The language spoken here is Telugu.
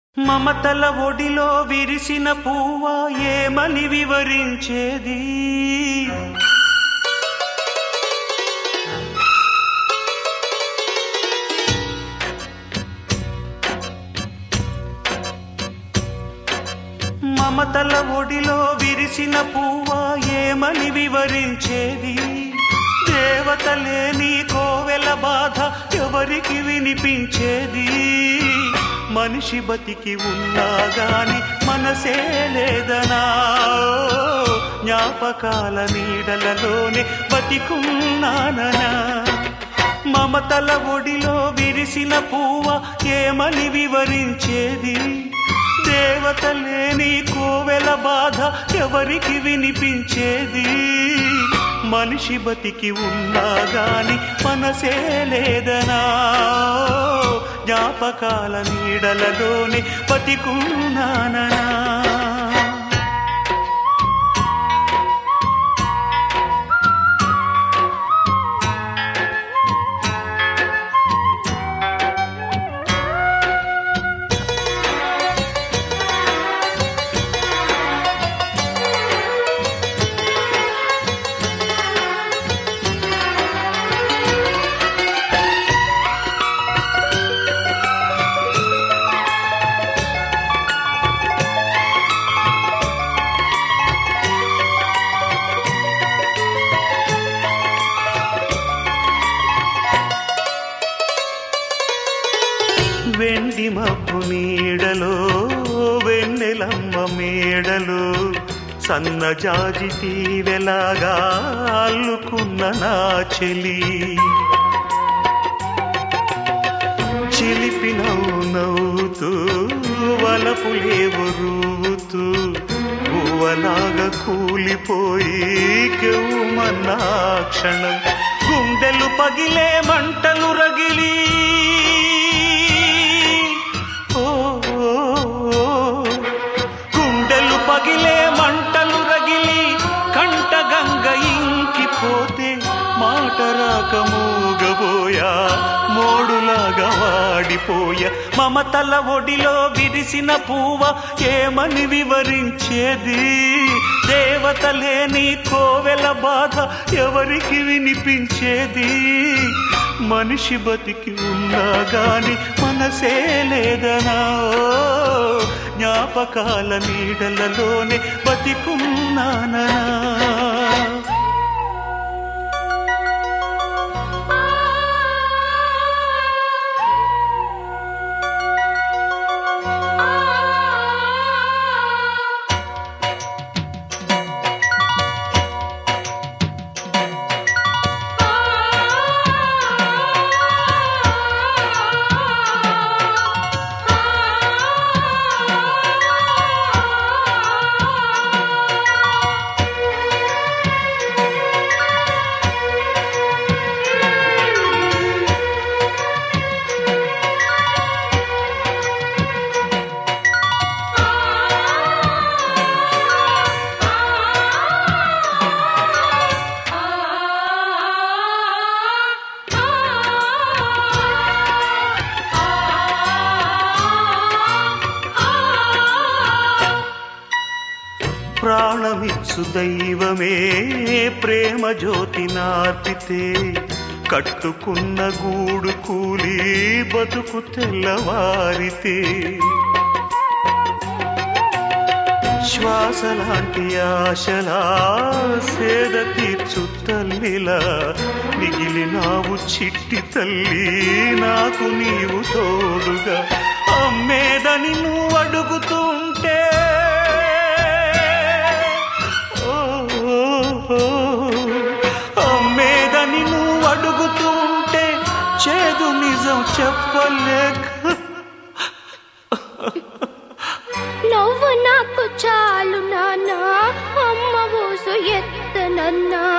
మమతల ఒడిలో విరిసిన పువ్వ ఏమని వివరించేది మమతల ఒడిలో విరిసిన పువ్వ ఏమని వివరించేది దేవత లేని కోవెల బాధ ఎవరికి వినిపించేది మనిషి బతికి ఉన్నా గాని మనసే లేదనా జ్ఞాపకాల నీడలలోనే బతికున్నాననా మమతల ఒడిలో విరిసిన పువ్వ ఏమని వివరించేది దేవత లేని కోవెల బాధ ఎవరికి వినిపించేది మనిషి బతికి ఉన్నా గాని మనసే లేదనా జ్ఞాపకాల నీడలలోనే బతికున్నాననా వెండి మబ్బు నీడలో వెన్నెలమ్మ మేడలో సన్నజాజి తీవెలాగా అల్లుకున్న నా చెలి చిలిపి నవ్వు నవ్వుతూ వలపులేవు రూతూ పువ్వలాగా కూలిపోయి కెవ్వుమన్నా క్షణం గుండెలు పగిలే మంటలు రగిలి ఓ, ఓ, ఓ. గుండెలు పగిలే మంటలు రగిలి కంట గంగ ఇంకిపోతే మాట రాక మూగబోయా మోడులాగా వాడిపోయా మమతల ఒడిలో విరిసిన పువ్వ ఏమని వివరించేది దేవత లేని కోవెల బాధ ఎవరికి వినిపించేది మనిషి బతికి ఉన్నా గాని మనసే లేదనా ఓ, జ్ఞాపకాల నీడలలోనే బతికున్నానా ప్రాణమిచ్చు దైవమే ప్రేమ జ్యోతి నార్పితే కట్టుకున్న గూడు కూలి బతుకు తెల్లవారితే శ్వాస లాంటి ఆశలా సేద తీర్చు తల్లిలా మిగిలినావు చిట్టి తల్లి నాకు నీవు తోడుగా అమ్మేదని నువ్వు అడుగుతుంటే ఓ, ఓ, ఓ, అమ్మేదని నువ్వు అడుగుతుంటే చేదు నిజం చెప్పలేక నువ్వు నాకు చాలు నాన్న అమ్మ ఊసు ఎత్తనన్నా